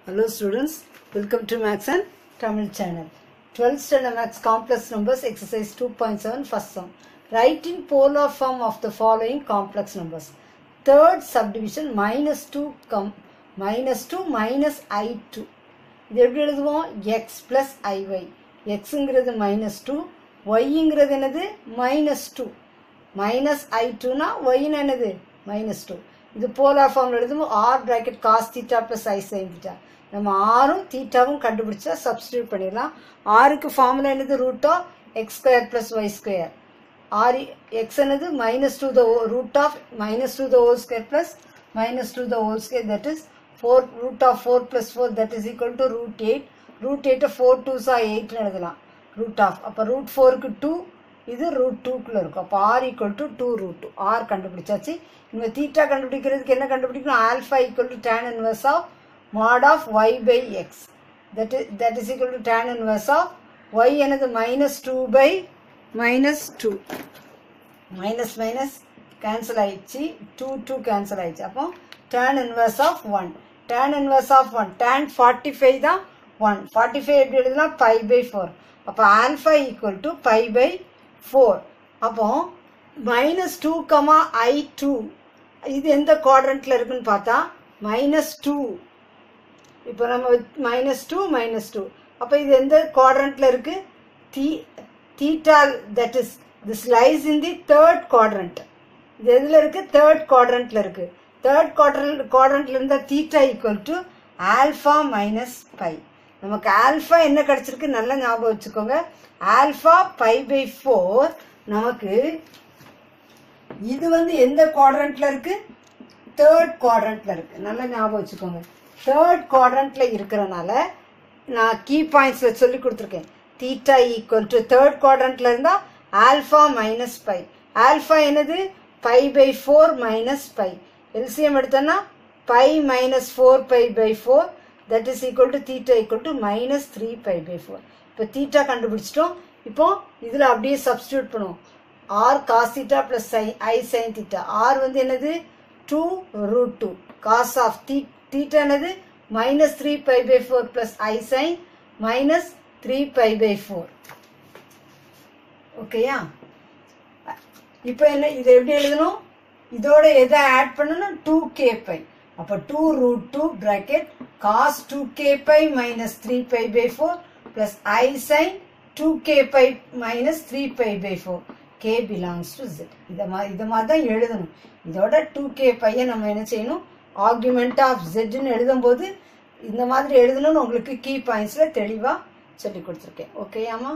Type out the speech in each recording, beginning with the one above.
Hello students, welcome to Max and Tamil channel. 12th standard Max complex numbers exercise 2.7 first sum. Write in polar form of the following complex numbers. Third subdivision minus 2 com minus 2 minus i2. இது எப்படி எழுதுவோம் x plus i y எக்ஸுங்கிறது minus two ஒய்ங்கிறது என்னது minus two minus ஐ டூனா ஒய்னு என்னது minus two இது polar ஃபார்மில் எழுதும் r bracket cos theta plus i sine theta நம்ம ஆரும் தீட்டாவும் கண்டுபிடிச்சா சப்ஸ்டியூட் பண்ணிடலாம் ஆருக்கு ஃபார்முலா என்னது root of x square plus y square r x என்னது minus two the root of minus two the whole square plus minus two the whole square that is four root of four plus four that is equal to root eight root எயிட்டை four டூஸா எயிட்னு எழுதலாம் root of அப்போ root ஃபோருக்கு two இது root டூக்குள்ளே இருக்கும் அப்போ r equal to two root two r கண்டுபிடிச்சாச்சு இங்கே தீட்டா கண்டுபிடிக்கிறதுக்கு என்ன கண்டுபிடிக்கணும் alpha equal to tan inverse of mod of y by x that is that is equal to tan inverse of y எனது minus two by minus two minus minus cancel ஆயிடுச்சு two two cancel ஆயிடுச்சு அப்போ tan inverse of one tan inverse of one tan forty five தான் one forty five எப்படி எழுதலாம் pi by four அப்போ alpha equal to pi by four அப்போ minus two comma i two இது எந்த குவாட்ரண்ட்டில் இருக்குன்னு பார்த்தா மைனஸ் டூ இப்போ நம்ம மைனஸ் டூ மைனஸ் டூ அப்போ இது எந்த குவாட்ரண்ட்டில் இருக்குது தீ theta that is this lies in the third quadrant இது எதில் இருக்குது தேர்ட் குவாட்ரண்ட்டில் இருக்குது தேர்ட் குவாட்ரண்ட் குவாட்ரண்ட்டில் இருந்தால் theta equal to alpha minus pi நமக்கு ஆல்ஃபா என்ன கிடச்சிருக்கு நல்லா ஞாபகம் வச்சுக்கோங்க ஆல்ஃபா பை பை ஃபோர் நமக்கு இது வந்து எந்த குவாட்ரண்ட்டில் இருக்குது தேர்ட் குவாட்ரண்ட்டில் இருக்குது நல்லா ஞாபகம் வச்சுக்கோங்க தேர்ட் குவாட்ரண்ட்டில் இருக்கிறனால நான் கீ பாயிண்ட்ஸில் சொல்லி கொடுத்துருக்கேன் தீட்டா ஈக்குவல் டு தேர்ட் குவாட்ரண்ட்டில் இருந்தால் ஆல்ஃபா மைனஸ் பை ஆல்ஃபா என்னது pi by four minus pi LCM எடுத்தோன்னா pi minus four pi by four that is equal to theta equal to minus three pi by four இப்போ theta கண்டுபிடிச்சிட்டோம் இப்போ இதில் அப்படியே substitute பண்ணுவோம் r cos theta plus i i sine theta r வந்து என்னது two root two cos of தீ theta என்னது minus three pi by four plus i sine minus three pi by four ஓகேயா இப்போ என்ன இதை எப்படி எழுதணும் இதோட எதை ஆட் பண்ணணும் டூ கே பை அப்போ two root two bracket cos two k pi minus three pi by four plus i sine two k pi minus three pi by four k belongs to z இதை மாதிரி இதை மாதிரி தான் எழுதணும் இதோட two K பையை நம்ம என்ன செய்யணும் ஆர்குமெண்ட் ஆஃப் ஜெட்னு எழுதும்போது இந்த மாதிரி எழுதணும்னு உங்களுக்கு கீ பாயிண்ட்ஸில் தெளிவாக சொல்லி கொடுத்துருக்கேன் ஓகேயாமா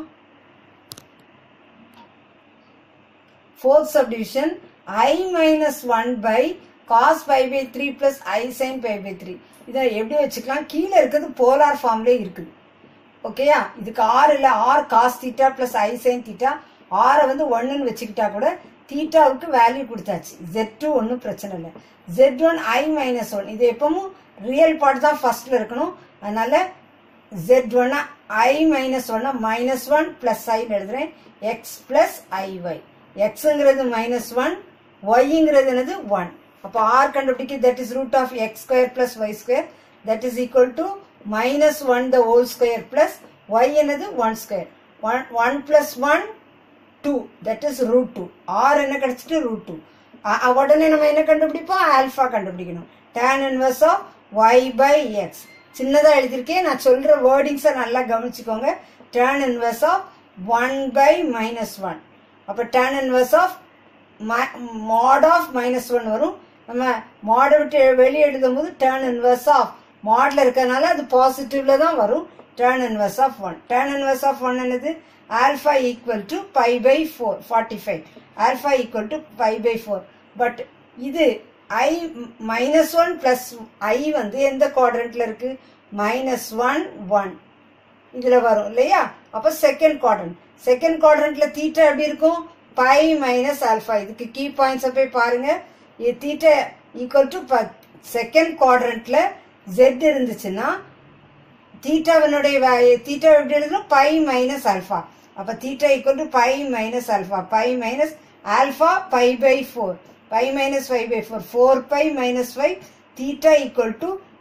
fourth subdivision i minus one by cos pi by three plus i sine pi by three இதை எப்படி வச்சுக்கலாம் கீழே இருக்கிறது போலார் ஃபார்ம்லேயே இருக்குது ஓகேயா இதுக்கு ஆர் இல்லை r cos theta plus i sine theta ஆரை வந்து ஒன்றுன்னு வச்சுக்கிட்டா கூட தீட்டாவுக்கு வேல்யூ கொடுத்தாச்சு ஜெட் டூ ஒன்றும் பிரச்சனை இல்லை z one i minus one இது எப்பவும் ரியல் பார்ட் தான் ஃபர்ஸ்ட்ல இருக்கணும் அதனால ஜெட் ஒன்னா ஐ மைனஸ் ஒன்னா மைனஸ் ஒன் பிளஸ் ஐன்னு எழுதுறேன் எக்ஸ் பிளஸ் ஐஒய் எக்ஸுங்கிறது மைனஸ் ஒன் ஒய்ங்கிறது என்னது ஒன் அப்போ ஆர் கண்டுபிடிக்க that is root of x square plus y square that is equal to minus one the whole square plus y என்னது one square one one plus one two that is root two r என்ன கிடைச்சிட்டு root two உடனே நம்ம என்ன கண்டுபிடிப்போம் alpha கண்டுபிடிக்கணும் tan inverse of y by x சின்னதாக எழுதியிருக்கேன் நான் சொல்கிற வேர்டிங்ஸை நல்லா கவனிச்சுக்கோங்க tan inverse of one by minus one அப்போ tan inverse of mod of minus one வரும் நம்ம மாடை விட்டு வெளியே எழுதும் போது டேர்ன் இன்வர்ஸ் ஆஃப் மாடில் இருக்கிறதுனால அது பாசிட்டிவ்ல தான் வரும் tan inverse of one tan inverse of one என்னது alpha equal to pi by four forty five alpha equal to pi by four but இது i minus one plus i வந்து எந்த குவாட்ரண்ட்ல இருக்கு மைனஸ் ஒன் ஒன் இதில் வரும் இல்லையா அப்போ second quadrant second குவாட்ரண்ட்ல தீட்டா எப்படி இருக்கும் பை மைனஸ் ஆல்ஃபா இதுக்கு கீ பாயிண்ட்ஸை போய் பாருங்க இது தீட்டா ஈக்குவல் டு செகண்ட் குவாட்ரண்ட்ல ஜெட் இருந்துச்சுன்னா தீட்டாவினுடைய தீட்டா எப்படி எழுதணும் பை மைனஸ் ஆல்ஃபா அப்போ theta equal to pi minus alpha pi minus alpha pi by four pi minus five by four four pi minus five theta equal to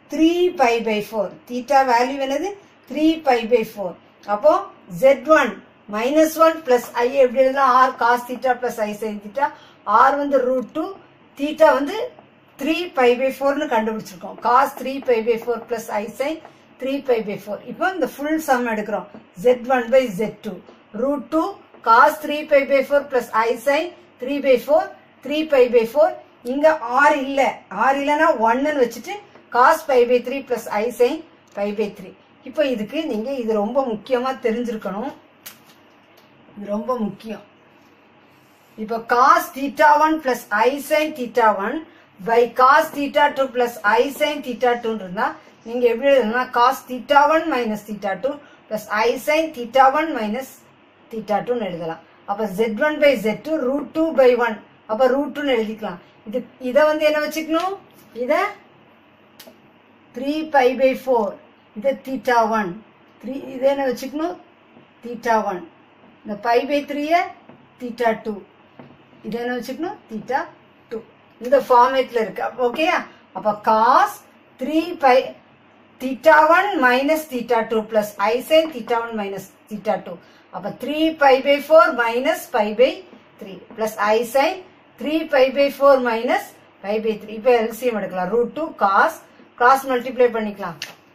three pi by four theta value என்னது three pi by four அப்போ z one minus one plus i எப்படி எழுதலாம் r cos theta plus i sine theta r வந்து root two theta வந்து three pi by ஃபோர்னு கண்டுபிடிச்சிருக்கோம் cos three pi by four plus i sine three pi by four இப்போ இந்த full sum எடுக்கிறோம் z one by z two root two cos three pi by four plus i sine three by four three pi by four இங்க r இல்ல R இல்லைன்னா ஒன்னு வச்சுட்டு cos pi by three plus i sine pi by three இப்போ இதுக்கு நீங்க இது ரொம்ப முக்கியமா தெரிஞ்சிருக்கணும் இது ரொம்ப முக்கியம் இப்போ cos theta one plus i sine theta one by cos theta two plus i sine theta டூன்னு இருந்தா நீங்க எப்படி எழுதணும்னா cos theta one minus theta two plus i sine theta one minus theta டூன்னு எழுதலாம் அப்ப z one by z two root two by one அப்ப root டூன்னு எழுதிக்கலாம் இது இதை வந்து என்ன வச்சுக்கணும் இத த்ரீ பை பை ஃபோர் இது தீட்டா ஒன் த்ரீ இதை என்ன வச்சுக்கணும் தீட்டா ஒன் இந்த பை பை த்ரீய தீட்டா டூ இதை என்ன வச்சுக்கணும் தீட்டா டூ இந்த ஃபார்மேட்ல இருக்கு ஓகேயா அப்ப cos three pi theta one minus theta two plus i sine theta one minus theta two அப்ப three pi by four minus pi by three plus i sine three pi by four minus pi by three இப்போ LCM எடுக்கலாம் root two cos cross multiply பண்ணிக்கலாம்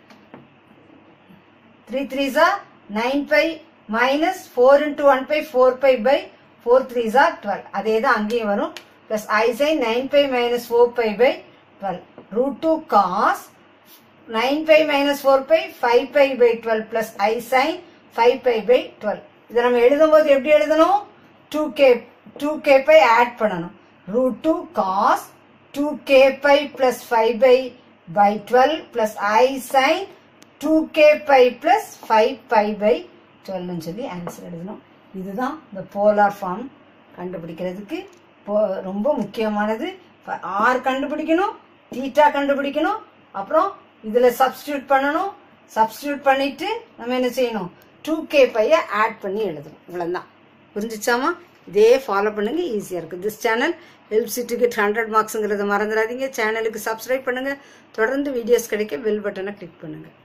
three three ஜா nine pi minus four into one pi four pi by four three ஜா twelve அதே தான் அங்கேயும் வரும் plus i sine nine pi minus four pi by twelve root two cos nine pi minus four pi five pi by twelve plus i sine five pi by twelve இதை நம்ம எழுதும்போது எப்படி எழுதணும் two k two k pi add பண்ணணும் root two cos two k pi plus five pi by twelve plus i sine two k pi plus five pi by டுவெல்னு சொல்லி answer எழுதணும் இதுதான் இந்த போலார் ஃபார்ம் கண்டுபிடிக்கிறதுக்கு போ- ரொம்ப முக்கியமானது ஆர் கண்டுபிடிக்கணும் தீட்டா கண்டுபிடிக்கணும் அப்புறம் இதுல சப்ஸ்டியூட் பண்ணணும் சப்ஸ்டியூட் பண்ணிட்டு நம்ம என்ன செய்யணும் டூ கே பைய ஆட் பண்ணி எழுதணும் இவ்வளவுதான் புரிஞ்சுச்சாமா இதே ஃபாலோ பண்ணுங்க ஈஸியா இருக்கு this channel help to get hundred மார்க்ஸுங்கிறத மறந்துடாதீங்க சேனலுக்கு சப்ஸ்கிரைப் பண்ணுங்க தொடர்ந்து வீடியோஸ் கிடைக்க பெல் பட்டனை கிளிக் பண்ணுங்க